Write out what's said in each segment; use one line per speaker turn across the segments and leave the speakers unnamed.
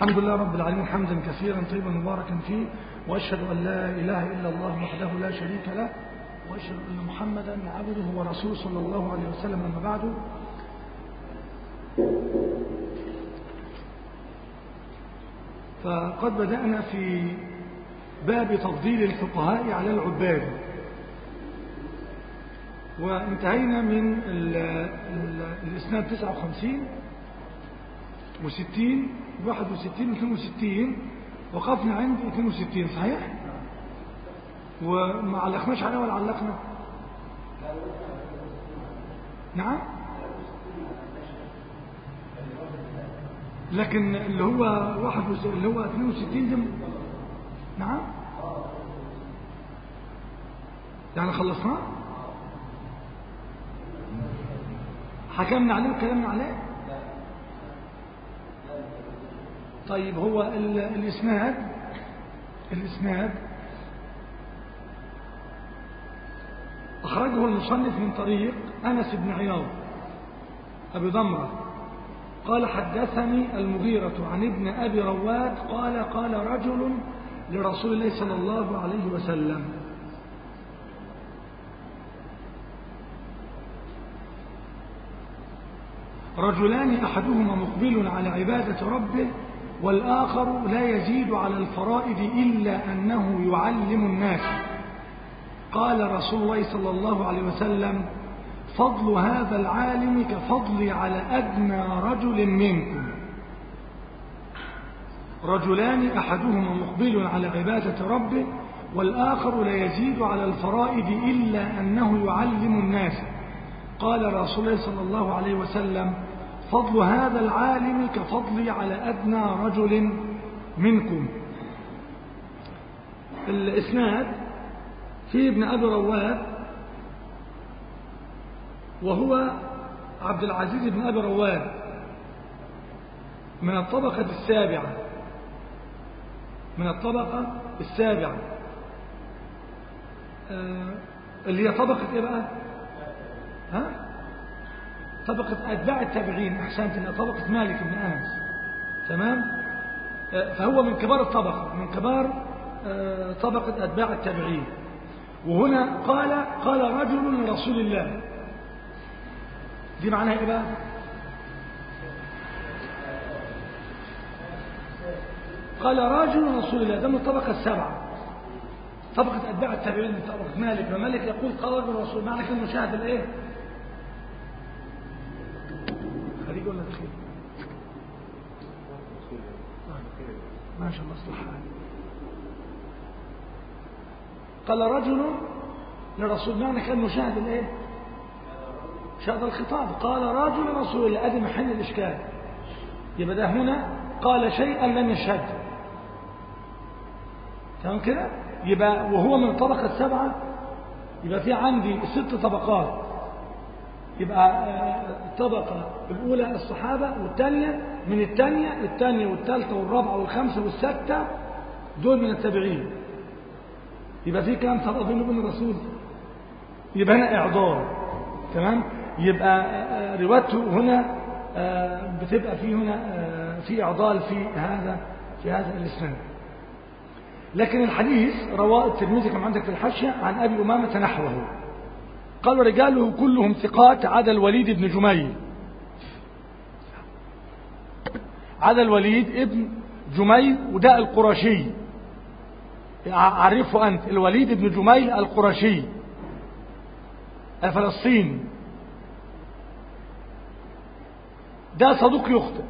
الحمد لله رب العالمين حمدا كثيرا طيبا مباركا فيه وأشهد أن لا إله إلا الله وحده لا شريك له وأشهد أن محمدا عبده ورسوله صلى الله عليه وسلم أما بعد فقد بدأنا في باب تفضيل الفقهاء على العباد وانتهينا من ال ال الإسناد 59 و60 61 62 وقفنا عند 62 صحيح وما علقناش عليه ولا علقنا نعم لكن اللي هو واحد اللي هو 62 دي نعم يعني خلصناه حكمنا عليه وكلمنا عليه طيب هو الإسناد الإسناد أخرجه المصنف من طريق أنس بن عياض أبي ضمرة قال حدثني المغيرة عن ابن أبي رواد قال قال رجل لرسول الله صلى الله عليه وسلم رجلان أحدهما مقبل على عبادة ربه والآخر لا يزيد على الفرائض إلا أنه يعلم الناس قال رسول الله صلى الله عليه وسلم فضل هذا العالم كفضلي على أدنى رجل منكم رجلان أحدهما مقبل على عبادة ربه والآخر لا يزيد على الفرائض إلا أنه يعلم الناس قال رسول الله صلى الله عليه وسلم فضل هذا العالم كفضلي على أدنى رجل منكم الإسناد في ابن أبي رواد وهو عبد العزيز بن أبي رواد من الطبقة السابعة من الطبقة السابعة آه اللي هي طبقة ايه بقى ها طبقة أتباع التابعين أحسنت إنها طبقة مالك بن أنس تمام آه فهو من كبار الطبقة من كبار آه طبقة أتباع التابعين وهنا قال قال رجل لرسول الله دي معناها ايه بقى قال رجل رسول الله ده من الطبقة السبعة طبقة أتباع التابعين من طبقة مالك ومالك يقول قال رجل رسول معنى كلمة مشاهد الايه خليج ولا دخيل ما شاء الله اصلح قال رجل لرسول معنى كان مشاهد الايه شهد الخطاب قال رجل رسول الله ادي محل الاشكال يبقى ده هنا قال شيئا لم يشهد تمام كده يبقى وهو من الطبقه السبعه يبقى في عندي ست طبقات يبقى الطبقة الأولى الصحابة والثانية من الثانية الثانية والثالثة والرابعة والخامسة والستة دول من التابعين يبقى في كلام طبقة بينه وبين الرسول يبقى هنا إعضار تمام يبقى روايته هنا بتبقى في هنا في إعضال في هذا في هذا الإسناد لكن الحديث رواه الترمذي كما عندك في الحاشية عن أبي أمامة نحوه قال رجاله كلهم ثقات عدا الوليد بن جميل عدا الوليد ابن جميل وده القرشي عرفه أنت الوليد بن جميل القرشي الفلسطيني ده صدوق يخطئ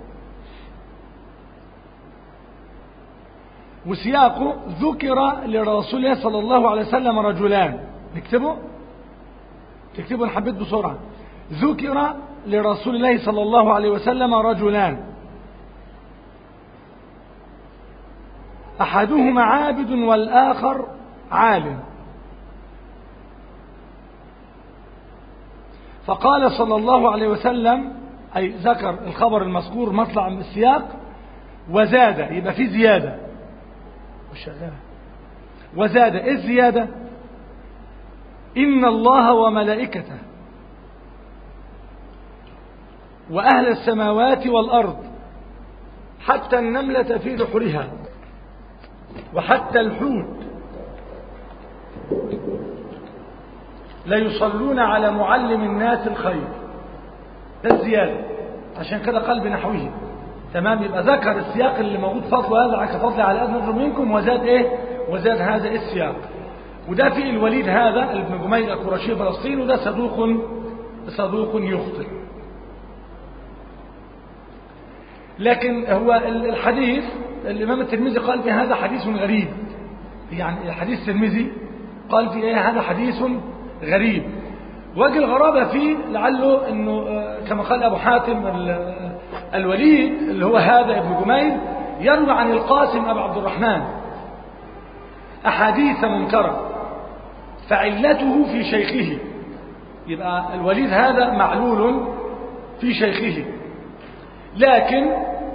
وسياقه ذكر لرسول الله صلى الله عليه وسلم رجلان نكتبه تكتبه حبيت بسرعة ذكر لرسول الله صلى الله عليه وسلم رجلان أحدهما عابد والآخر عالم فقال صلى الله عليه وسلم أي ذكر الخبر المذكور مطلع من السياق وزاد يبقى في زيادة وزاد ايه الزيادة إن الله وملائكته وأهل السماوات والأرض حتى النملة في بحرها وحتى الحوت ليصلون على معلم الناس الخير ده الزيادة عشان كده قلب نحوه تمام يبقى ذكر السياق اللي موجود فضل هذا كفضل على أدنى منكم وزاد ايه وزاد هذا السياق وده في الوليد هذا ابن جميل القرشي فلسطين وده صدوق صدوق يخطئ لكن هو الحديث الإمام الترمذي قال في هذا حديث غريب يعني الحديث الترمذي قال في ايه هذا حديث غريب وجه الغرابة فيه لعله انه كما قال ابو حاتم الوليد اللي هو هذا ابن جميل يروي عن القاسم ابو عبد الرحمن احاديث منكرة فعلته في شيخه يبقى الوليد هذا معلول في شيخه لكن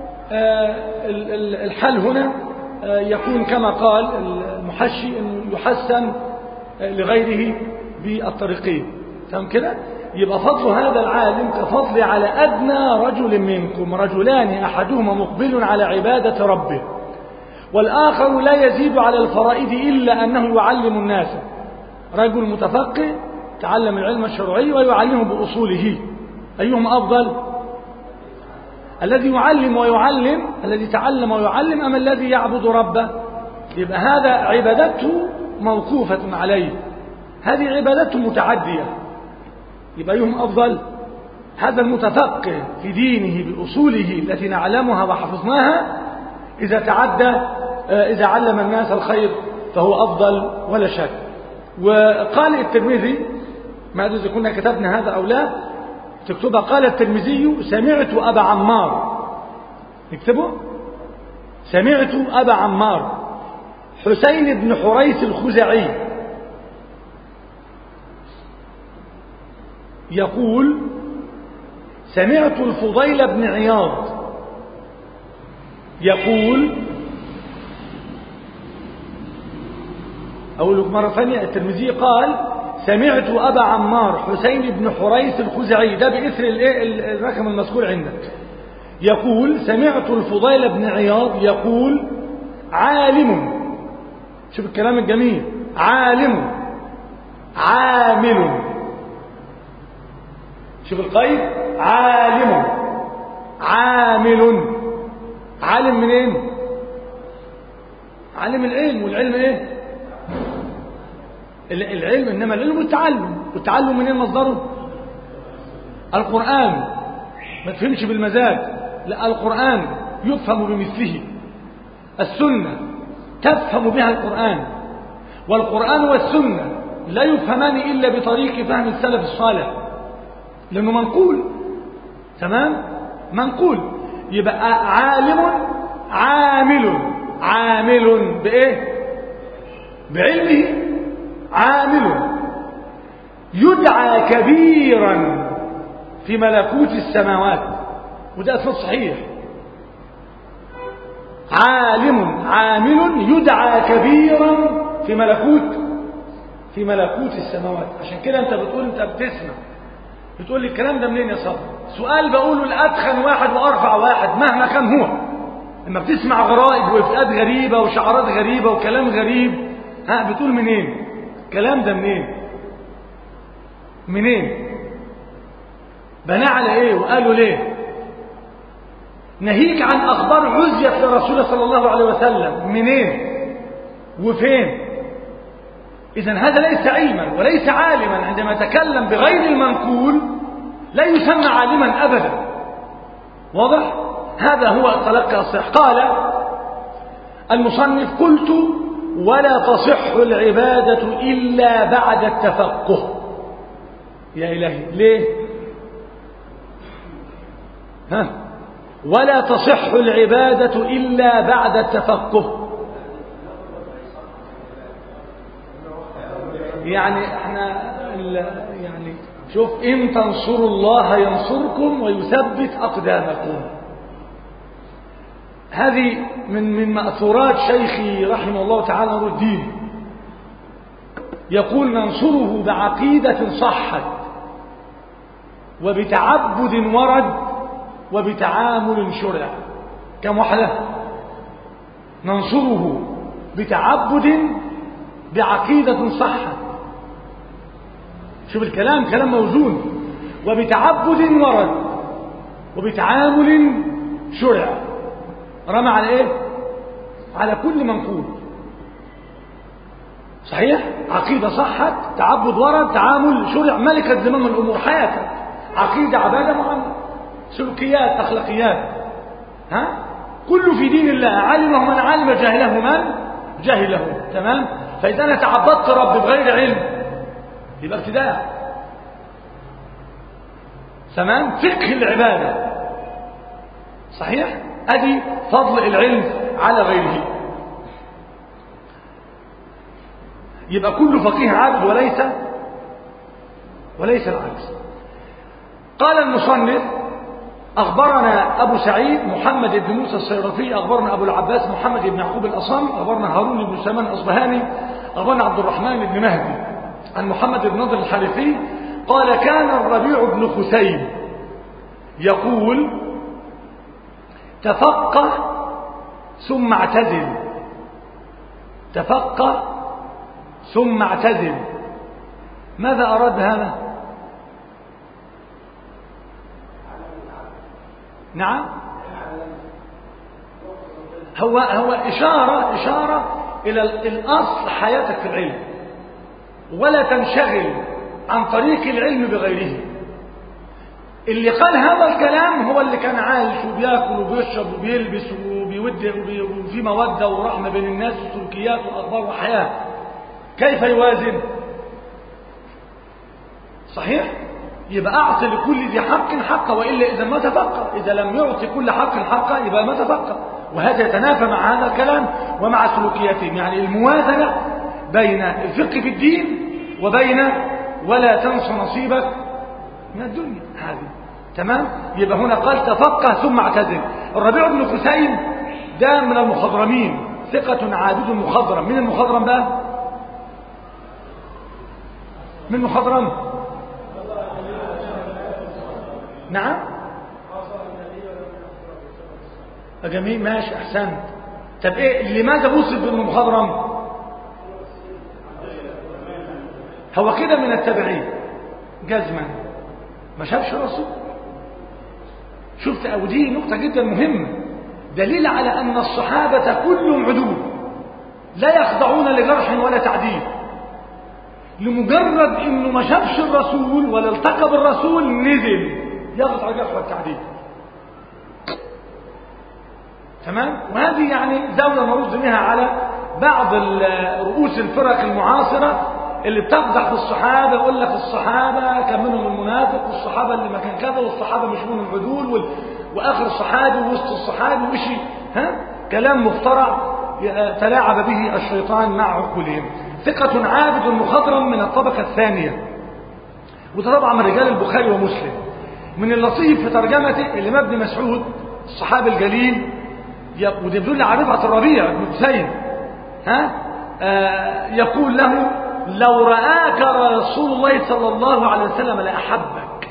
الحل هنا يكون كما قال المحشي انه يحسن لغيره بالطريقين تمام كده يبقى فضل هذا العالم كفضل على أدنى رجل منكم رجلان أحدهما مقبل على عبادة ربه والآخر لا يزيد على الفرائض إلا أنه يعلم الناس رجل متفقه تعلم العلم الشرعي ويعلمه بأصوله أيهم أفضل الذي يعلم ويعلم الذي تعلم ويعلم أم الذي يعبد ربه يبقى هذا عبادته موقوفة عليه هذه عبادته متعدية يبقى يهم أفضل هذا المتفقه في دينه بأصوله التي نعلمها وحفظناها إذا تعدى إذا علم الناس الخير فهو أفضل ولا شك وقال الترمذي ما أدري إذا كنا كتبنا هذا أو لا تكتبها قال الترمذي سمعت أبا عمار نكتبه سمعت أبا عمار حسين بن حريث الخزعي يقول سمعت الفضيل بن عياض يقول أقول لك مرة ثانية الترمذي قال سمعت أبا عمار حسين بن حريث الخزعي ده بإثر الرقم المذكور عندك يقول سمعت الفضيل بن عياض يقول عالم شوف الكلام الجميل عالم عامل شوف القيد عالم عامل عالم منين إيه؟ عالم العلم والعلم ايه العلم انما العلم والتعلم والتعلم منين مصدره القرآن ما تفهمش بالمزاج لا القرآن يفهم بمثله السنة تفهم بها القرآن والقرآن والسنة لا يفهمان إلا بطريق فهم السلف الصالح لأنه منقول تمام منقول يبقى عالم عامل عامل بإيه بعلمه عامل يدعى كبيرا في ملكوت السماوات وده أثبت صحيح عالم عامل يدعى كبيرا في ملكوت في ملكوت السماوات عشان كده انت بتقول انت بتسمع بتقول لي الكلام ده منين يا صاحبي سؤال بقوله لأدخن واحد وأرفع واحد مهما كان هو لما بتسمع غرائب وإفئات غريبة وشعارات غريبة وكلام غريب ها بتقول منين الكلام ده منين منين بناه على ايه وقالوا ليه ناهيك عن أخبار عزيت لرسول صلى الله عليه وسلم منين وفين إذا هذا ليس علما وليس عالما عندما يتكلم بغير المنقول لا يسمى عالما أبدا واضح؟ هذا هو التلقي الصحيح قال المصنف قلت ولا تصح العبادة إلا بعد التفقه يا إلهي ليه ها ولا تصح العبادة إلا بعد التفقه يعني احنا يعني شوف ان تنصروا الله ينصركم ويثبت اقدامكم هذه من من ماثورات شيخي رحمه الله تعالى نور الدين يقول ننصره بعقيده صحت وبتعبد ورد وبتعامل شرع كم واحدة ننصره بتعبد بعقيدة صحة شوف الكلام كلام موزون وبتعبد ورد وبتعامل شرع رمى على ايه على كل منقول صحيح عقيدة صحت تعبد ورد تعامل شرع ملكة زمام الأمور حياتك عقيدة عبادة معاملة سلوكيات أخلاقيات ها كله في دين الله علمه من علم جاهله من جاهله تمام فإذا أنا تعبدت رب بغير علم يبقى ابتداع تمام فقه العبادة صحيح ادي فضل العلم على غيره يبقى كل فقيه عابد وليس وليس العكس قال المصنف أخبرنا أبو سعيد محمد بن موسى الصيرفي أخبرنا أبو العباس محمد بن يعقوب الأصم أخبرنا هارون بن سلمان الأصبهاني أخبرنا عبد الرحمن بن مهدي عن محمد بن نضر الحارثي قال كان الربيع بن خثيم يقول تفقه ثم اعتزل تفقه ثم اعتزل ماذا أراد بهذا نعم هو هو إشارة إشارة إلى الأصل حياتك في العلم ولا تنشغل عن طريق العلم بغيره اللي قال هذا الكلام هو اللي كان عايش وبياكل وبيشرب وبيلبس وبيود وفي مودة ورحمة بين الناس وسلوكيات وأخبار وحياة كيف يوازن صحيح يبقى أعطي لكل ذي حق حقه وإلا إذا ما تفقه إذا لم يعطي كل حق حقه يبقى ما تفقه وهذا يتنافى مع هذا الكلام ومع سلوكياتهم يعني الموازنة بين الفقه في الدين وبين ولا تنس نصيبك من الدنيا هذه تمام يبقى هنا قال تفقه ثم اعتزل الربيع بن خثيم ده من المخضرمين ثقة عابد مخضرم من المخضرم بقى من مخضرم نعم جميل ماشي احسنت طب ايه لماذا وصف بالمخضرم هو كده من التبعين جزما ما شافش رسول شفت او دي نقطة جدا مهمة دليل على ان الصحابة كلهم عدول لا يخضعون لجرح ولا تعديل لمجرد انه ما شافش الرسول ولا التقى بالرسول نزل ياخذ على الجرح والتعديل تمام وهذه يعني زاوية نرد بها على بعض رؤوس الفرق المعاصرة اللي بتقدح في الصحابة يقول لك الصحابة كان منهم المنافق والصحابة اللي ما كان كذا والصحابة مش منهم العدول وال... وآخر الصحابي ووسط الصحابي وشي ها كلام مخترع تلاعب به الشيطان مع عقولهم ثقة عابد مخضرم من الطبقة الثانية وده طبعا من رجال البخاري ومسلم من اللطيف في ترجمته اللي ابن مسعود الصحابي الجليل وده بيدل على رفعة الربيع بن حسين ها آه يقول له لو رآك رسول الله صلى الله عليه وسلم لأحبك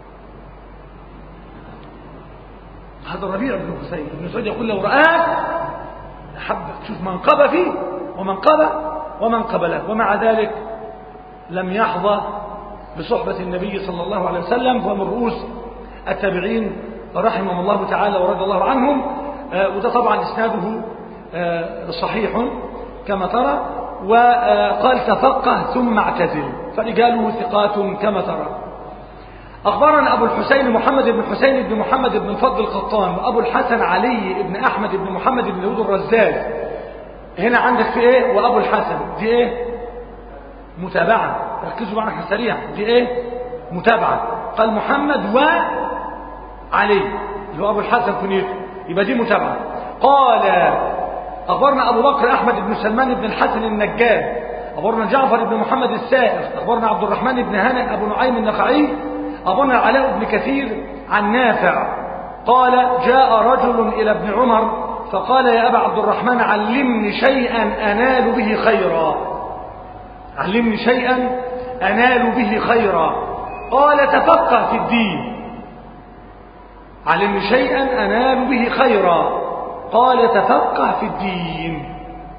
هذا الربيع بن حسين ابن مسعود يقول لو رآك أحبك شوف منقبة فيه ومنقبة ومنقبله ومع ذلك لم يحظى بصحبة النبي صلى الله عليه وسلم ومن رؤوس التابعين رحمهم الله تعالى ورضي الله عنهم آه وده طبعا إسناده آه صحيح كما ترى وقال تفقه ثم اعتزل فرجاله ثقات كما ترى أخبرنا أبو الحسين محمد بن حسين بن محمد بن الفضل القطان وأبو الحسن علي بن أحمد بن محمد بن يهود الرزاز هنا عندك في إيه وأبو الحسن دي إيه متابعة ركزوا معنا سريعا دي إيه متابعة قال محمد وعلي اللي هو أبو الحسن كنيته يبقى دي متابعة قال أخبرنا أبو بكر أحمد بن سلمان بن الحسن النجاد أخبرنا جعفر بن محمد السائر أخبرنا عبد الرحمن بن هانئ أبو نعيم النخعي أخبرنا علاء بن كثير عن نافع قال جاء رجل إلى ابن عمر فقال يا أبا عبد الرحمن علمني شيئا أنال به خيرا علمني شيئا أنال به خيرا قال تفقه في الدين علمني شيئا أنال به خيرا قال تفقه في الدين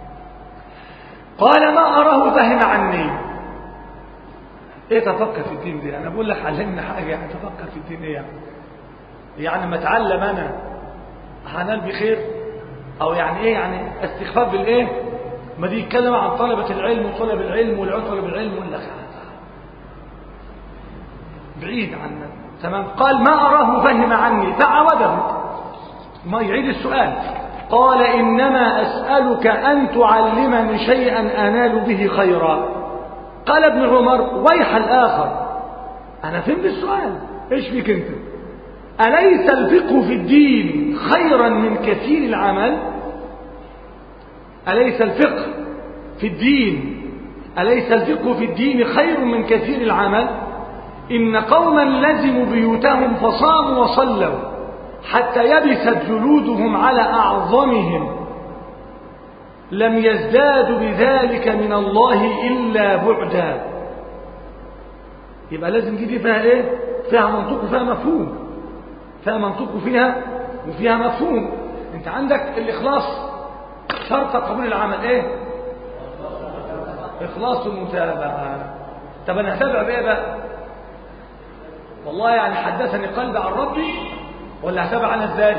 قال ما أراه فهم عني ايه تفقه في الدين دي انا بقول لك علمنا حاجة يعني تفقه في الدين ايه يعني يعني ما اتعلم انا هنال بخير او يعني ايه يعني استخفاف بالايه ما دي يتكلم عن طلبة العلم وطلب العلم والعطل بالعلم ولا بعيد عنا تمام قال ما أراه فهم عني فعوده ما يعيد السؤال قال إنما أسألك أن تعلمني شيئا أنال به خيرا قال ابن عمر ويح الآخر أنا فهمت السؤال إيش فيك أنت أليس الفقه في الدين خيرا من كثير العمل أليس الفقه في الدين أليس الفقه في الدين خير من كثير العمل إن قوما لزموا بيوتهم فصاموا وصلوا حتى يبست جلودهم على أعظمهم لم يزدادوا بذلك من الله إلا بعدا يبقى لازم دي فيها إيه فيها منطق وفيها مفهوم فيها منطق وفيها وفيها مفهوم انت عندك الإخلاص شرط قبول العمل ايه إخلاص المتابعة طب أنا هتابع بإيه بقى والله يعني حدثني قلبي عن ربي ولا هتابع أنا إزاي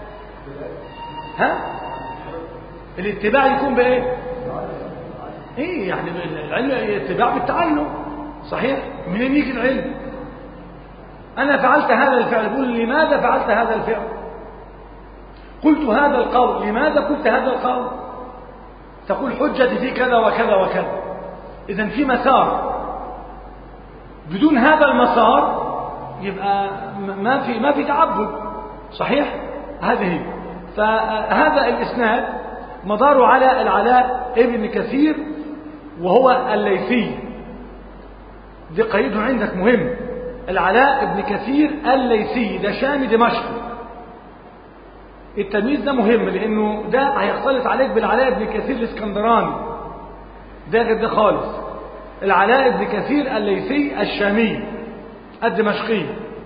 ها الاتباع يكون بإيه إيه يعني العلم اتباع بالتعلم صحيح منين يجي العلم أنا فعلت هذا الفعل قول لماذا فعلت هذا الفعل قلت هذا القول لماذا قلت هذا القول تقول حجتي في كذا وكذا وكذا إذا في مسار بدون هذا المسار يبقى ما في ما في تعبد صحيح هذه فهذا الإسناد مداره على العلاء ابن كثير وهو الليثي دي قيده عندك مهم العلاء ابن كثير الليثي ده شامي دمشقي التمييز ده مهم لانه ده هيختلط عليك بالعلاء ابن كثير الاسكندراني ده غير ده خالص العلاء ابن كثير الليثي الشامي الدمشقي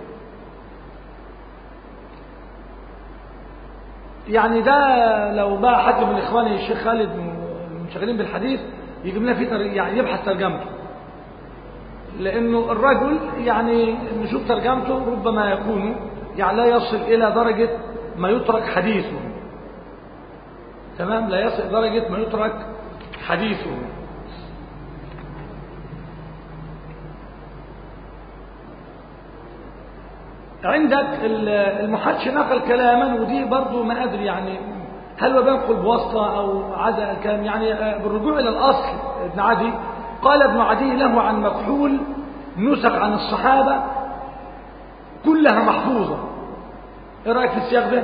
يعني ده لو بقى حد من اخواني الشيخ خالد المنشغلين بالحديث يجيب لنا فيه يعني يبحث ترجمته لانه الرجل يعني نشوف ترجمته ربما يكون يعني لا يصل الى درجه ما يترك حديثه تمام لا يصل درجة ما يترك حديثه عندك المحدش نقل كلاما ودي برضو ما أدري يعني هل هو بينقل بواسطة أو عدا الكلام يعني بالرجوع إلى الأصل ابن عدي قال ابن عدي له عن مكحول نسخ عن الصحابة كلها محفوظة ايه رايك في السياق ده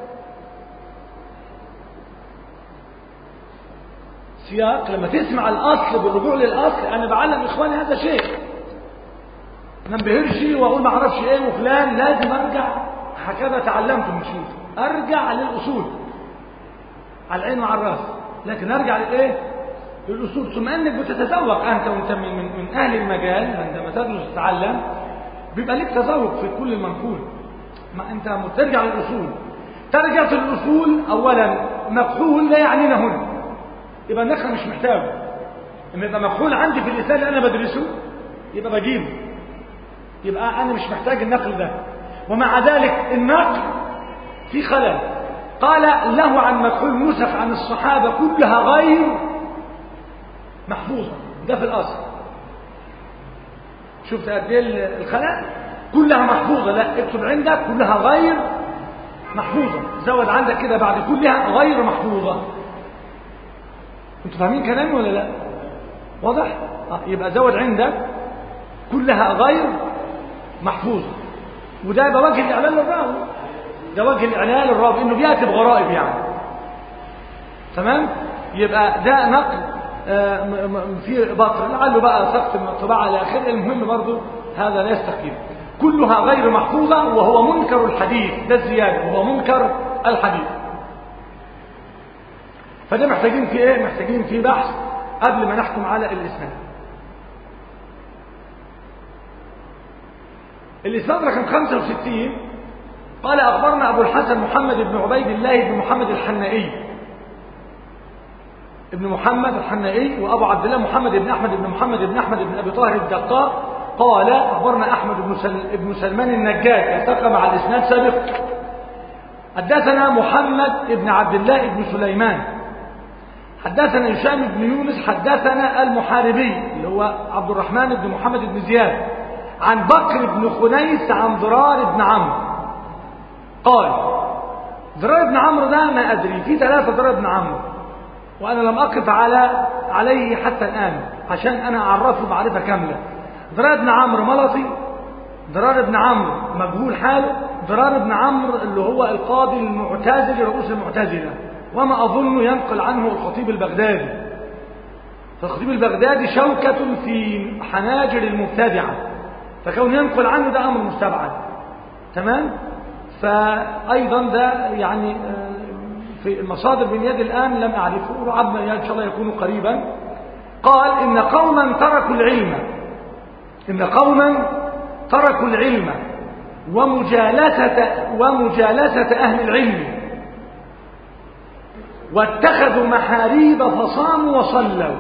سياق لما تسمع الاصل بالرجوع للاصل انا بعلم اخواني هذا شيء ما انبهرش واقول ما اعرفش ايه وفلان لازم ارجع هكذا تعلمت من شيء ارجع للاصول على العين وعلى الراس لكن ارجع للايه للاصول ثم انك بتتذوق انت وانت من, من, من اهل المجال عندما تدرس تتعلم بيبقى لك تذوق في كل المنقول ما انت ترجع للاصول ترجع للاصول اولا مفعول لا يعنينا هنا يبقى النقل مش محتاجه لما يبقى مفعول عندي في اللسان اللي انا بدرسه يبقى بجيبه يبقى انا مش محتاج النقل ده ومع ذلك النقل في خلل قال له عن مفعول نسخ عن الصحابه كلها غير محفوظه ده في الاصل شفت قد ايه الخلل كلها محفوظة لا اكتب عندك كلها غير محفوظة زود عندك كده بعد كلها غير محفوظة انتوا فاهمين كلامي ولا لا واضح آه يبقى زود عندك كلها غير محفوظة وده يبقى وجه الإعلان للراوي ده وجه الإعلان للراوي إنه بيأتي بغرائب يعني تمام يبقى ده نقل آه في بطر لعله بقى سقط من الطباعة على آخره المهم برضه هذا لا يستقيم كلها غير محفوظة وهو منكر الحديث ده الزيادة وهو منكر الحديث فده محتاجين في ايه محتاجين في بحث قبل ما نحكم على الإسناد الإسناد رقم 65 قال أخبرنا أبو الحسن محمد بن عبيد الله بن محمد الحنائي ابن محمد الحنائي وأبو عبد الله محمد بن أحمد بن محمد بن أحمد بن أبي طاهر الدقاق قال أخبرنا أحمد بن, سل... بن سلمان النجاد التقى مع الإسناد سابق حدثنا محمد بن عبد الله بن سليمان حدثنا هشام بن يونس حدثنا المحاربي اللي هو عبد الرحمن بن محمد بن زياد عن بكر بن خنيس عن ضرار بن عمرو قال ضرار بن عمرو ده ما أدري في ثلاثة ضرار بن عمرو وأنا لم أقف على عليه حتى الآن عشان أنا أعرفه معرفة كاملة ضرار بن عمرو ملطي ضرار بن عمرو مجهول حاله ضرار بن عمرو اللي هو القاضي المعتزلي رؤوس المعتزلة وما أظن ينقل عنه الخطيب البغدادي فالخطيب البغدادي شوكة في حناجر المبتدعة فكون ينقل عنه ده أمر مستبعد تمام فأيضا ده يعني في المصادر من يد الآن لم أعرفه وعبنا إن شاء الله يكون قريبا قال إن قوما تركوا العلم إن قوما تركوا العلم ومجالسة ومجالسة أهل العلم واتخذوا محاريب فصاموا وصلوا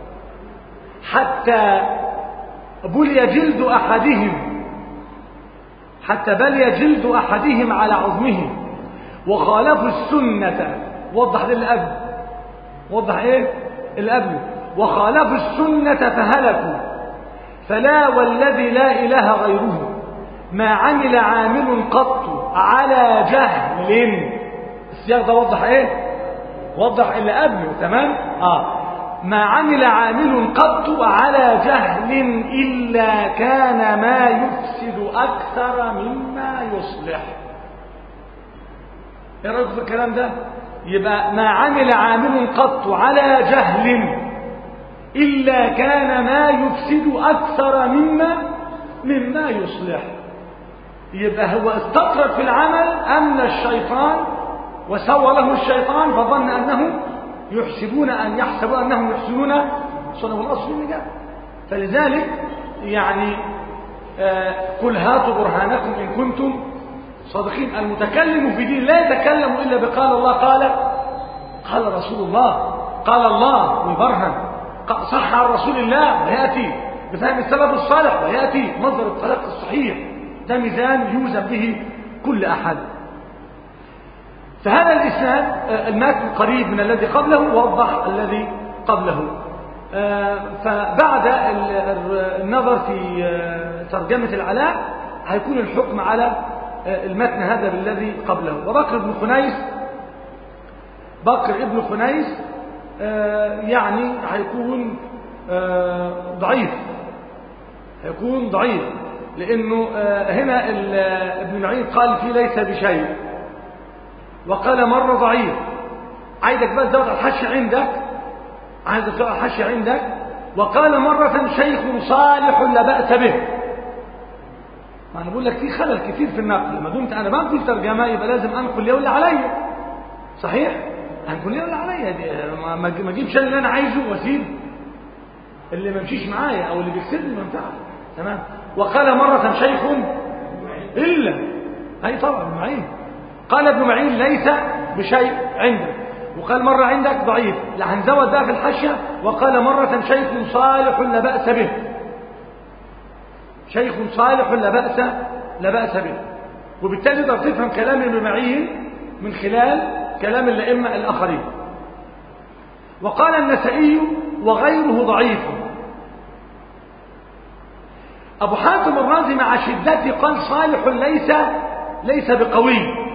حتى بلي جلد أحدهم حتى بلي جلد أحدهم على عظمه وخالفوا السنة وضح للأب وضح إيه الأب وخالفوا السنة فهلكوا فلا والذي لا إله غيره ما عمل عامل قط على جهل السياق ده وضح ايه وضح اللي قبله تمام اه ما عمل عامل قط على جهل إلا كان ما يفسد أكثر مما يصلح ايه رأيك في الكلام ده يبقى ما عمل عامل قط على جهل إلا كان ما يفسد أكثر مما مما يصلح يبقى هو استطرد في العمل أمن الشيطان وسوى له الشيطان فظن أنه يحسبون أن يحسبون أنهم يحسنون صنعوا الأصل النجاة فلذلك يعني آه قل هاتوا برهانكم إن كنتم صادقين المتكلم في دين لا يتكلم إلا بقال الله قال قال رسول الله قال الله ويبرهن صح عن رسول الله ويأتي بفهم السلف الصالح ويأتي مصدر الطريق الصحيح ده ميزان يوزن به كل أحد فهذا الإسناد المتن قريب من الذي قبله ووضح الذي قبله فبعد النظر في ترجمة العلاء هيكون الحكم على المتن هذا بالذي قبله وبكر بن خنيس بكر ابن خنيس يعني هيكون ضعيف هيكون ضعيف لأنه هنا ابن معين قال فيه ليس بشيء وقال مرة ضعيف عايزك بس تزود الحش عندك عايزك تزود الحش عندك وقال مرة شيخ صالح لا بأس به ما أنا بقول لك في خلل كثير في النقل ما دمت أنا بنقل ترجمة يبقى لازم أنقل يولي عليا صحيح؟ هنقول يولي عليا دي ما أجيبش اللي أنا عايزه وأسيب اللي ما يمشيش معايا أو اللي بيكسبني ما ينفعش تمام وقال مرة شيخ إلا أي طبعا ابن معين قال ابن معين ليس بشيء عندك وقال مرة عندك ضعيف لا هنزود بقى في الحاشية وقال مرة شيخ صالح لا بأس به شيخ صالح لا بأس لا بأس به وبالتالي تقدر تفهم كلام ابن معين من خلال كلام الأئمة الآخرين وقال النسائي وغيره ضعيف أبو حاتم الرازي مع شدته قال صالح ليس ليس بقوي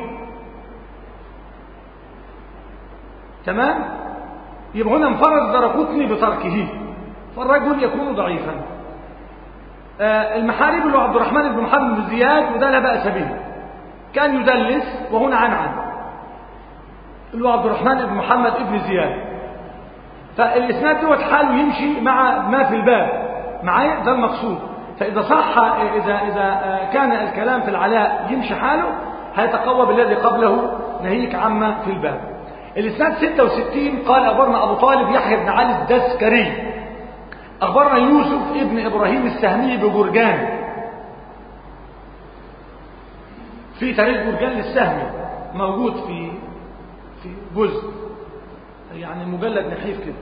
تمام يبقى هنا انفرد درقطني بتركه فالرجل يكون ضعيفا آه المحارب اللي هو عبد الرحمن بن محمد بن زياد وده لا بأس به كان يدلس وهنا عن عن اللي هو عبد الرحمن بن محمد بن زياد فالاسناد دوت حاله يمشي مع ما في الباب معايا ده المقصود فإذا صح إذا إذا كان الكلام في العلاء يمشي حاله هيتقوى بالذي قبله ناهيك عما في الباب الإسناد 66 قال أخبرنا أبو طالب يحيى بن علي الدسكري أخبرنا يوسف ابن إبراهيم السهمي بجرجان في تاريخ برجان للسهمي موجود في في جزء يعني مجلد نحيف كده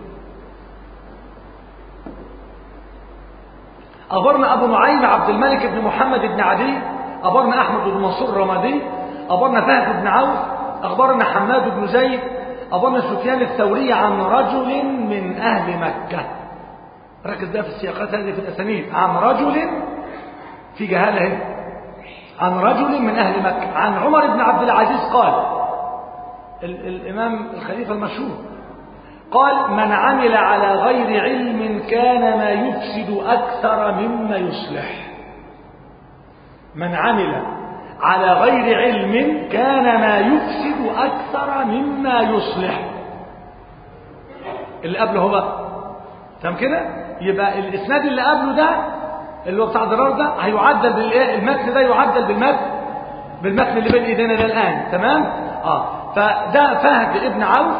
أخبرنا أبو نعيم عبد الملك بن محمد بن عدي أخبرنا أحمد بن منصور الرمادي أخبرنا فهد بن عوف أخبرنا حماد بن زيد أخبرنا سفيان الثوري عن رجل من أهل مكة ركز ده في السياقات هذه في الأسانيد عن رجل في جهالة هنا عن رجل من أهل مكة عن عمر بن عبد العزيز قال ال الإمام الخليفة المشهور قال من عمل على غير علم كان ما يفسد أكثر مما يصلح من عمل على غير علم كان ما يفسد أكثر مما يصلح اللي قبله هو بقى تمام كده يبقى الإسناد اللي قبله ده اللي هو بتاع ضرار ده هيعدل بالايه المتن ده يعدل بالمتن بالمتن اللي بين ايدينا ده الان تمام اه فده فهد ابن عوف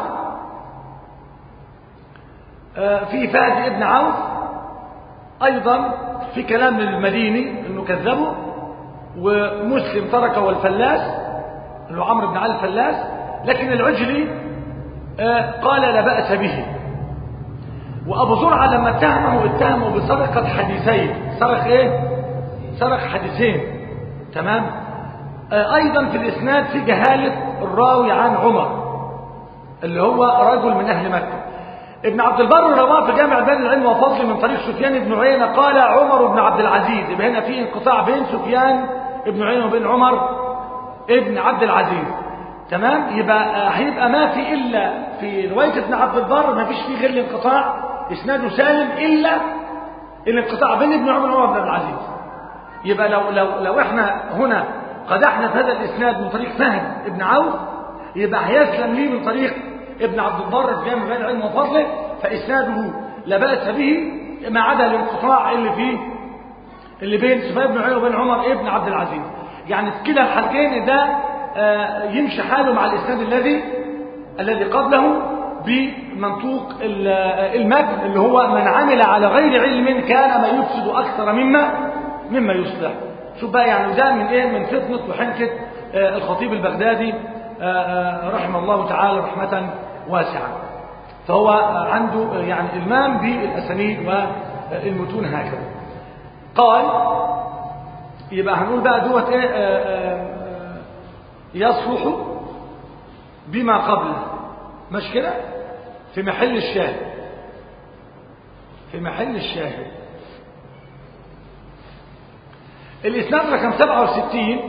آه في فهد ابن عوف ايضا في كلام للمديني انه كذبه ومسلم تركه والفلاس اللي هو عمرو بن علي الفلاس لكن العجلي آه قال لا بأس به وأبو زرعة لما اتهمه اتهمه بسرقة حديثين سرق ايه سرق حديثين تمام آه ايضا في الاسناد في جهالة الراوي عن عمر اللي هو رجل من اهل مكة ابن عبد البر رواه في جامع بين العلم وفضل من طريق سفيان بن عيينة قال عمر بن عبد العزيز يبقى هنا في انقطاع بين سفيان بن عيينة وبين عمر ابن عبد العزيز تمام يبقى هيبقى ما في الا في روايه ابن عبد البر ما فيش فيه غير الانقطاع اسناده سالم الا الانقطاع بين ابن عمر وعمر بن العزيز يبقى لو لو لو احنا هنا قدحنا في هذا الاسناد من طريق فهد ابن عوف يبقى هيسلم ليه من طريق ابن عبد البر في جامع بين العلم وفضله فاسناده لا باس به ما عدا الانقطاع اللي فيه اللي بين سفيان بن عيينه وبين عمر ابن عبد العزيز يعني في كلا الحالتين ده آه يمشي حاله مع الاسناد الذي الذي قبله بمنطوق المتن اللي هو من عمل على غير علم كان ما يفسد اكثر مما مما يصلح شوف بقى يعني ده من ايه من فتنه وحنكه آه الخطيب البغدادي آه رحمه الله تعالى رحمه واسعه فهو عنده يعني المام بالاسانيد والمتون هكذا قال يبقى هنقول بقى دوت ايه يصلح بما قبله مش كده في محل الشاهد في محل الشاهد الإسناد رقم 67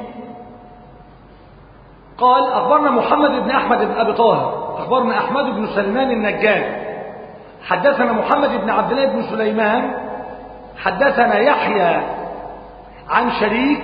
قال أخبرنا محمد بن أحمد بن أبي طاهر أخبرنا أحمد بن سلمان النجاد حدثنا محمد بن عبد الله بن سليمان حدثنا يحيى عن شريك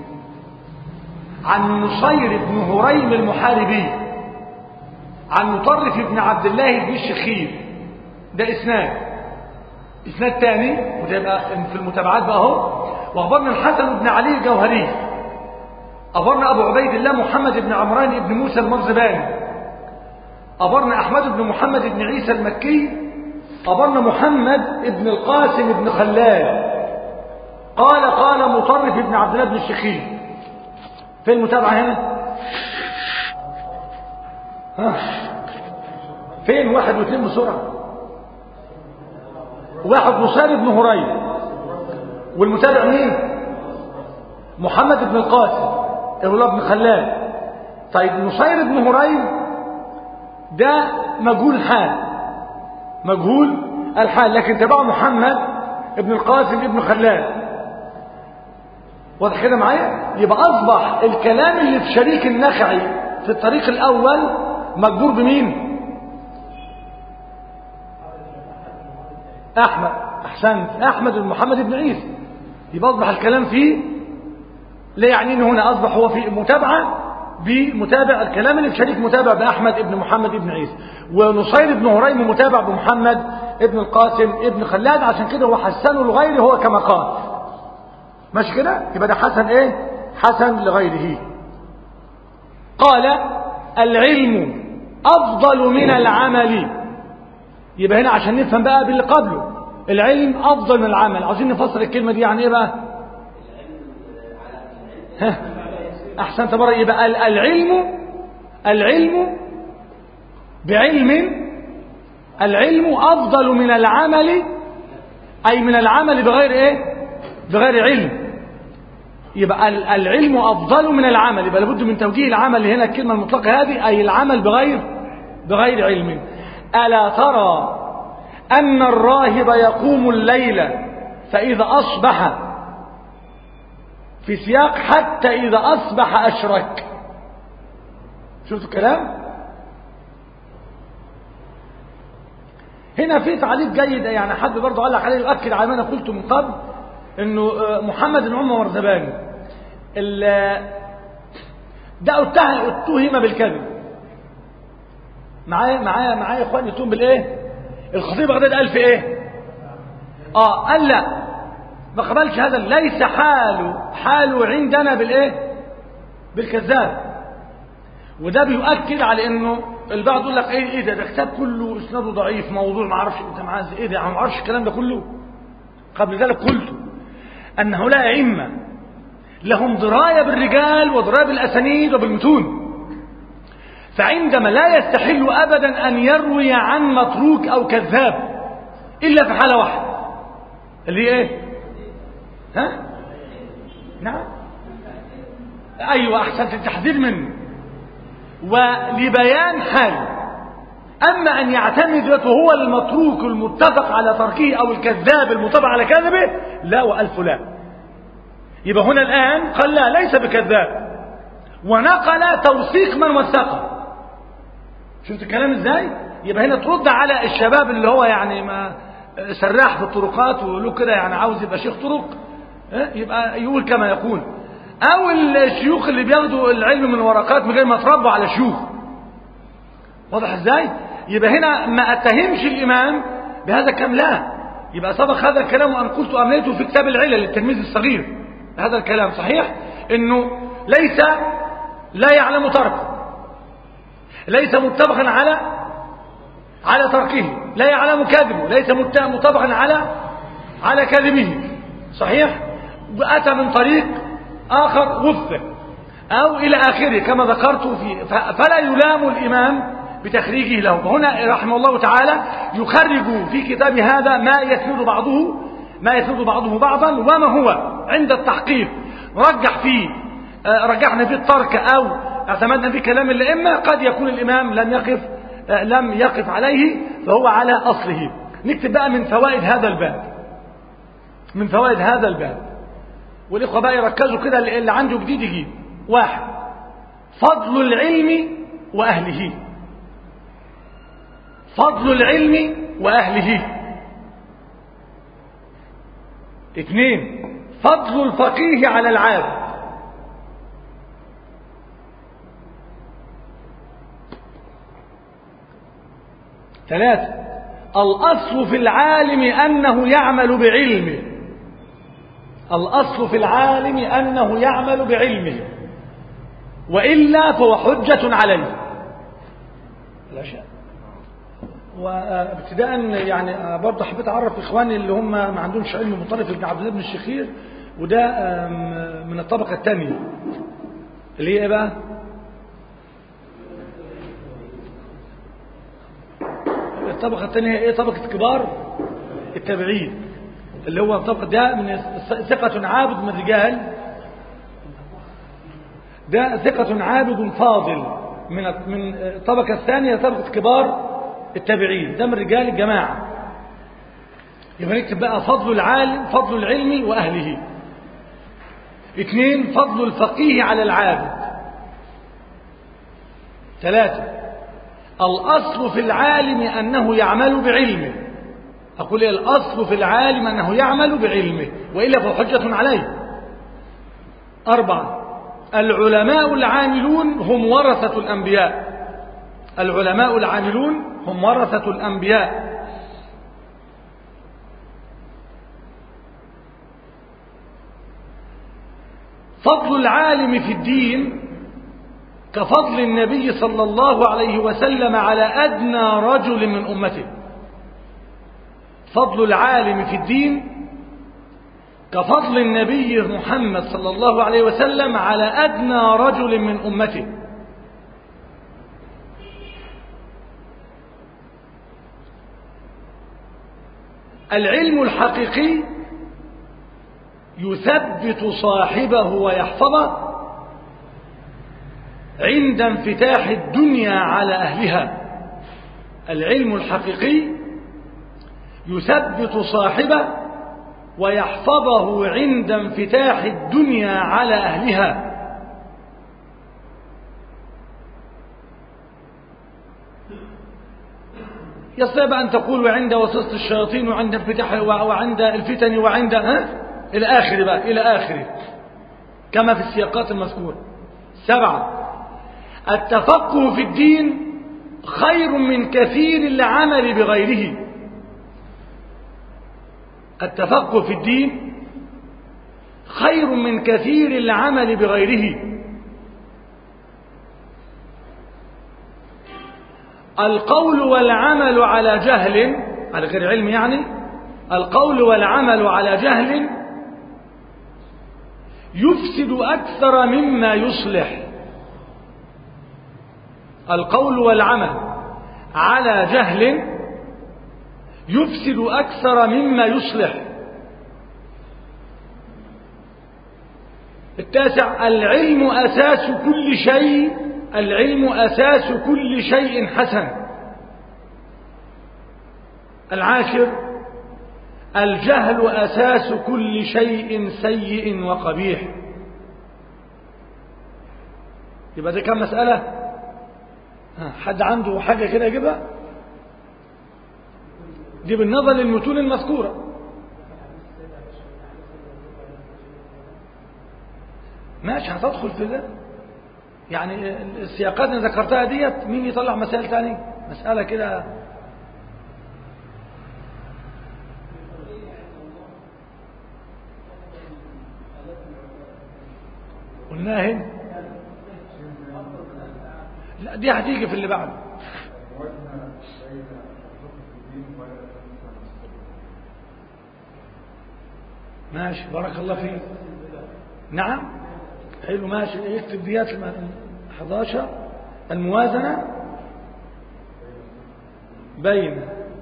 عن نصير بن هريم المحاربي عن مطرف بن عبد الله بن الشخير ده اسناد اسناد تاني وده يبقى في المتابعات بقى اهو واخبرنا الحسن بن علي الجوهري اخبرنا ابو عبيد الله محمد بن عمران بن موسى المرزباني اخبرنا احمد بن محمد بن عيسى المكي اخبرنا محمد بن القاسم بن خلال قال قال مطرف بن عبد الله بن الشخير في المتابعة هنا ها فين واحد واثنين بسرعة واحد نصير بن هريم والمتابع مين محمد بن القاسم الله بن خلال طيب نصير بن هريم ده مجهول الحال مجهول الحال لكن تبعه محمد ابن القاسم ابن خلال واضح كده معايا يبقى اصبح الكلام اللي في شريك النخعي في الطريق الاول مجبور بمين احمد احسنت احمد بن محمد بن عيسى يبقى اصبح الكلام فيه لا يعني هنا اصبح هو في متابعه بمتابع الكلام اللي في شريك متابع باحمد بن محمد بن عيسى ونصير بن هريم متابع بمحمد ابن القاسم ابن خلاد عشان كده هو حسنه لغيره هو كما قال ماشي كده يبقى ده حسن ايه حسن لغيره قال العلم افضل من العمل يبقى هنا عشان نفهم بقى باللي قبله العلم افضل من العمل عاوزين نفسر الكلمه دي يعني ايه بقى ها أحسنت مرة يبقى العلم العلم بعلم العلم أفضل من العمل أي من العمل بغير إيه بغير علم يبقى العلم أفضل من العمل يبقى لابد من توجيه العمل هنا الكلمة المطلقة هذه أي العمل بغير بغير علم ألا ترى أن الراهب يقوم الليل فإذا أصبح في سياق حتى إذا أصبح أشرك شفتوا الكلام هنا في تعليق جيد يعني حد برضه قال لك عليه يؤكد على ما انا قلته من قبل انه محمد بن عمر مرزباني ده اتهم بالكذب معايا معايا معايا يا اخواني اتهم بالايه الخطيب بغداد قال في ايه اه قال لا ما قبلش هذا ليس حاله حاله عندنا بالايه بالكذاب وده بيؤكد على انه البعض يقول لك ايه ايه ده ده كتاب كله اسناده ضعيف موضوع ما اعرفش انت معاه ايه ده ما اعرفش الكلام ده كله قبل ذلك قلت ان هؤلاء ائمه لهم درايه بالرجال ودرايه بالاسانيد وبالمتون فعندما لا يستحل ابدا ان يروي عن متروك او كذاب الا في حاله واحده اللي هي ايه ها نعم ايوه احسنت التحذير منه ولبيان حاله أما أن يعتمد وهو المتروك المتفق على تركه أو الكذاب المتفق على كذبه لا وألف لا يبقى هنا الآن قال لا ليس بكذاب ونقل توثيق من وثقه شفت الكلام ازاي يبقى هنا ترد على الشباب اللي هو يعني ما سراح في الطرقات وله كده يعني عاوز يبقى شيخ طرق يبقى يقول كما يقول او الشيوخ اللي بياخدوا العلم من ورقات من غير ما تربوا على شيوخ واضح ازاي يبقى هنا ما اتهمش الامام بهذا الكلام لا يبقى سبق هذا الكلام وان قلت امنيته في كتاب العلل للتلميذ الصغير هذا الكلام صحيح انه ليس لا يعلم تركه ليس متفقا على على تركه لا يعلم كذبه ليس متفقا على على كذبه صحيح اتى من طريق آخر وفق أو إلى آخره كما ذكرت في فلا يلام الإمام بتخريجه له وهنا رحمه الله تعالى يخرج في كتاب هذا ما يسند بعضه ما يسند بعضه بعضا وما هو عند التحقيق رجح فيه رجحنا فيه الترك أو اعتمدنا فيه كلام الأئمة قد يكون الإمام لم يقف لم يقف عليه فهو على أصله نكتب بقى من فوائد هذا الباب من فوائد هذا الباب والإخوة بقى يركزوا كده اللي عنده جديد يجيب واحد فضل العلم وأهله فضل العلم وأهله اثنين فضل الفقيه على العابد ثلاثة الأصل في العالم أنه يعمل بعلمه الأصل في العالم أنه يعمل بعلمه وإلا فهو حجة عليه لا شيء وابتداء يعني برضه حبيت اعرف اخواني اللي هم ما عندهمش علم مطلق ابن عبد الله بن الشخير وده من الطبقه الثانيه اللي هي ايه بقى الطبقه الثانيه ايه طبقه كبار التابعين اللي هو الطبقه ده من ثقه عابد من الرجال ده ثقه عابد فاضل من من الطبقه الثانيه طبقه كبار التابعين ده من رجال الجماعة يبقى نكتب بقى فضل العالم فضل العلم وأهله اثنين فضل الفقيه على العابد ثلاثة الأصل في العالم أنه يعمل بعلمه أقول إيه الأصل في العالم أنه يعمل بعلمه وإلا فهو حجة عليه أربعة العلماء العاملون هم ورثة الأنبياء العلماء العاملون هم ورثة الأنبياء فضل العالم في الدين كفضل النبي صلى الله عليه وسلم على أدنى رجل من أمته فضل العالم في الدين كفضل النبي محمد صلى الله عليه وسلم على أدنى رجل من أمته العلم الحقيقي يثبت صاحبه ويحفظه عند انفتاح الدنيا على أهلها العلم الحقيقي يثبت صاحبه ويحفظه عند انفتاح الدنيا على أهلها يصعب أن تقول وعند وسوسة الشياطين وعند انفتاح وعند الفتن وعند ها إلى آخر بقى إلى آخره كما في السياقات المذكورة سبعة التفقه في الدين خير من كثير العمل بغيره التفقه في الدين خير من كثير العمل بغيره القول والعمل على جهل على غير علم يعني القول والعمل على جهل يفسد أكثر مما يصلح القول والعمل على جهل يفسد أكثر مما يصلح التاسع العلم أساس كل شيء العلم أساس كل شيء حسن العاشر الجهل أساس كل شيء سيء وقبيح يبقى ده كم مسألة حد عنده حاجة كده يجيبها دي بالنظر للمتون المذكورة ماشي هتدخل في ده يعني السياقات اللي ذكرتها ديت مين يطلع مسائل تاني مسألة كده قلناها هنا لا دي هتيجي في اللي بعده ماشي بارك الله فيك نعم حلو ماشي يكتب ديات 11 الموازنة بين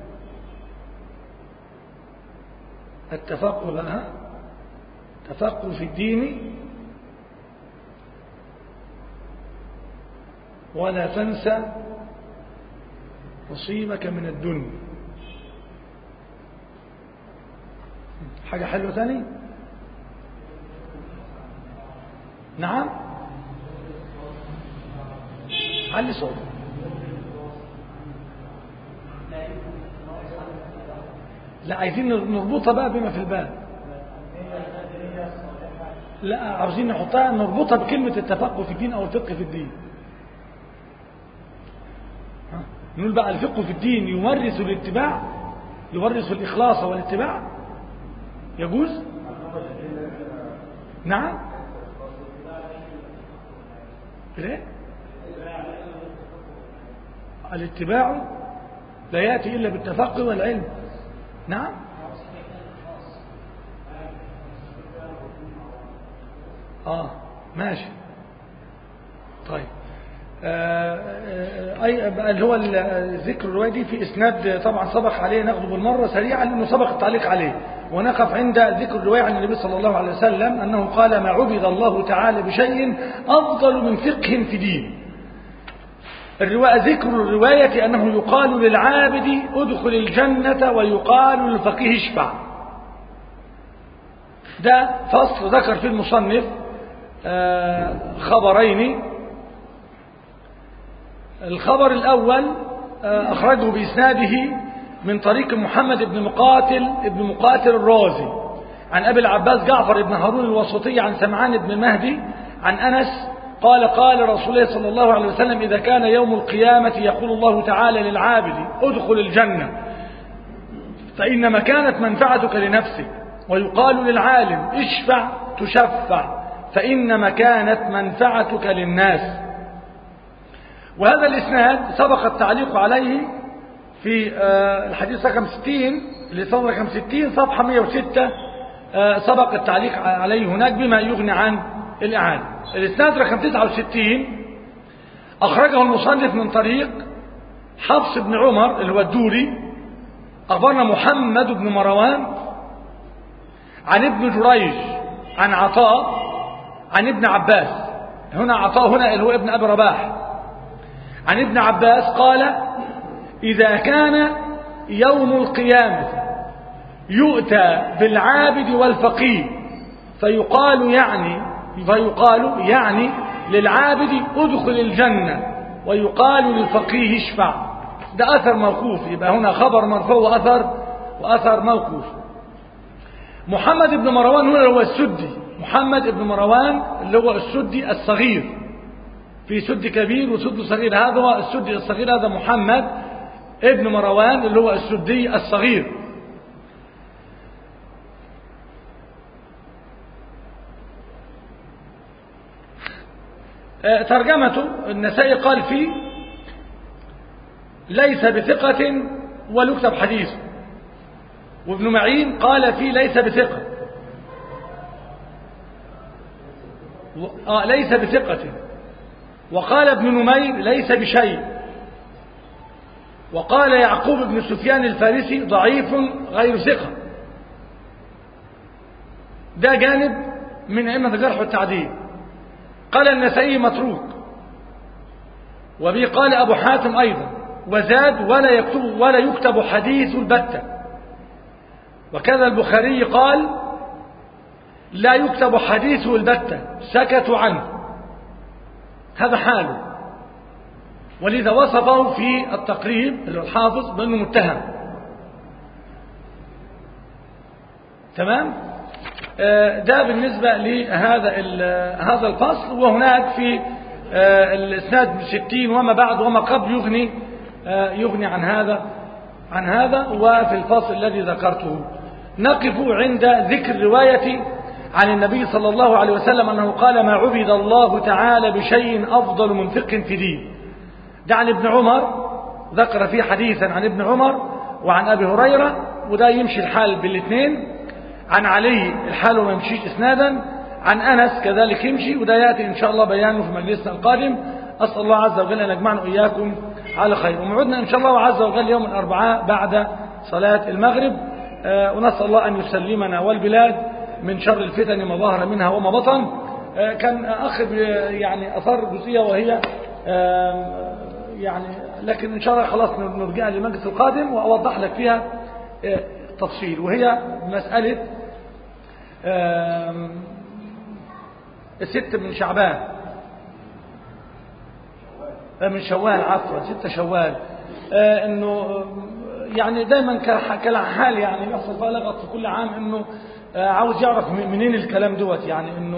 التفقه لها تفقه في الدين ولا تنسى نصيبك من الدنيا حاجة حلوة تاني نعم علي صوت لا عايزين نربطها بقى بما في البال لا عاوزين نحطها نربطها بكلمة التفقه في الدين أو الفقه في الدين نقول بقى الفقه في الدين يورث الاتباع يورث الإخلاص والاتباع يجوز نعم ليه الاتباع لا يأتي إلا بالتفقه والعلم نعم آه ماشي طيب أي اللي هو ذكر الرواية دي في إسناد طبعا سبق عليه ناخده بالمرة سريعا لأنه سبق التعليق عليه ونقف عند ذكر الرواية عن النبي صلى الله عليه وسلم أنه قال ما عبد الله تعالى بشيء أفضل من فقه في دين الرواية ذكر الرواية أنه يقال للعابد ادخل الجنة ويقال للفقيه اشفع ده فصل ذكر في المصنف خبرين الخبر الأول أخرجه بإسناده من طريق محمد بن مقاتل ابن مقاتل الرازي عن أبي العباس جعفر بن هارون الوسطي عن سمعان بن المهدي عن أنس قال قال رسول الله صلى الله عليه وسلم إذا كان يوم القيامة يقول الله تعالى للعابد ادخل الجنة فإنما كانت منفعتك لنفسك ويقال للعالم اشفع تشفع فإنما كانت منفعتك للناس وهذا الإسناد سبق التعليق عليه في الحديث رقم 60 اللي رقم 60 صفحة 106 آه، سبق التعليق عليه هناك بما يغني عن الإعادة الإسناد رقم 69 أخرجه المصنف من طريق حفص بن عمر اللي هو الدوري أخبرنا محمد بن مروان عن ابن جريج عن عطاء عن ابن عباس هنا عطاء هنا اللي هو ابن أبي رباح عن ابن عباس قال إذا كان يوم القيامة يؤتى بالعابد والفقيه فيقال يعني فيقال يعني للعابد ادخل الجنة ويقال للفقيه اشفع ده أثر موقوف يبقى هنا خبر مرفوع وأثر وأثر موقوف محمد بن مروان هنا هو السدي محمد بن مروان اللي هو السدي الصغير في سد كبير وسد صغير هذا هو السدي الصغير هذا محمد ابن مروان اللي هو السدي الصغير ترجمته النسائي قال فيه ليس بثقة وليكتب حديث وابن معين قال فيه ليس بثقة آه ليس بثقة وقال ابن نمير ليس بشيء وقال يعقوب بن سفيان الفارسي ضعيف غير ثقة ده جانب من أئمة الجرح والتعديل قال النسائي متروك وبه قال أبو حاتم أيضا وزاد ولا يكتب ولا يكتب حديث البتة وكذا البخاري قال لا يكتب حديثه البتة سكتوا عنه هذا حاله ولذا وصفه في التقريب اللي هو الحافظ بأنه متهم تمام ده بالنسبة لهذا هذا الفصل وهناك في الاسناد 60 وما بعد وما قبل يغني يغني عن هذا عن هذا وفي الفصل الذي ذكرته نقف عند ذكر رواية عن النبي صلى الله عليه وسلم أنه قال ما عبد الله تعالى بشيء أفضل من فقه في دين ده عن ابن عمر ذكر فيه حديثا عن ابن عمر وعن أبي هريرة وده يمشي الحال بالاثنين عن علي الحال وما يمشيش إسنادا عن أنس كذلك يمشي وده يأتي إن شاء الله بيانه في مجلسنا القادم أسأل الله عز وجل أن يجمعنا إياكم على خير وموعدنا إن شاء الله عز وجل يوم الأربعاء بعد صلاة المغرب آه ونسأل الله أن يسلمنا والبلاد من شر الفتن ما ظهر منها وما بطن آه كان أخ يعني أثر جزئية وهي آه يعني لكن إن شاء الله خلاص نرجع للمجلس القادم وأوضح لك فيها تفصيل وهي مسألة الست من شعبان من شوال عفوا ستة شوال انه يعني دايما كالحال يعني يحصل فيها لغط في كل عام انه عاوز يعرف منين الكلام دوت يعني انه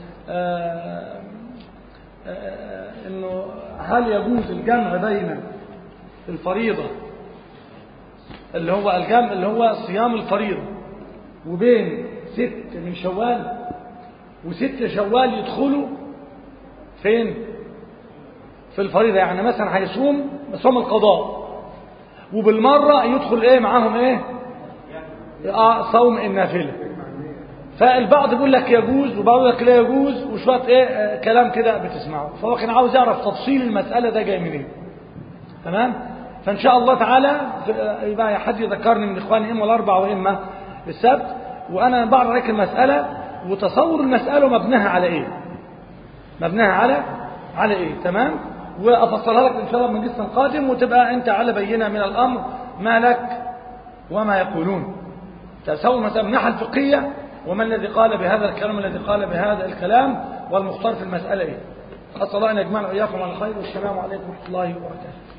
انه هل يجوز الجمع بين الفريضة اللي هو الجمع اللي هو صيام الفريضة وبين ست من شوال وست شوال يدخلوا فين في الفريضة يعني مثلا هيصوم صوم القضاء وبالمرة يدخل ايه معاهم ايه اه صوم النافلة فالبعض بيقول لك يجوز وبعض يقول لك لا يجوز وشوية ايه آه كلام كده بتسمعه فهو كان عاوز يعرف تفصيل المسألة ده جاي منين تمام فان شاء الله تعالى يبقى حد يذكرني من اخواني اما الاربع واما السبت وانا بعرف عليك المسألة وتصور المسألة مبناها على ايه مبناها على على ايه تمام وافصلها لك ان شاء الله من جسم قادم وتبقى انت على بينه من الامر ما لك وما يقولون تصور مثلا من الناحيه الفقهيه وما الذي قال بهذا الكلام الذي قال بهذا الكلام والمختار في المساله ايه اسال الله ان يجمعنا واياكم على خير والسلام عليكم ورحمه الله وبركاته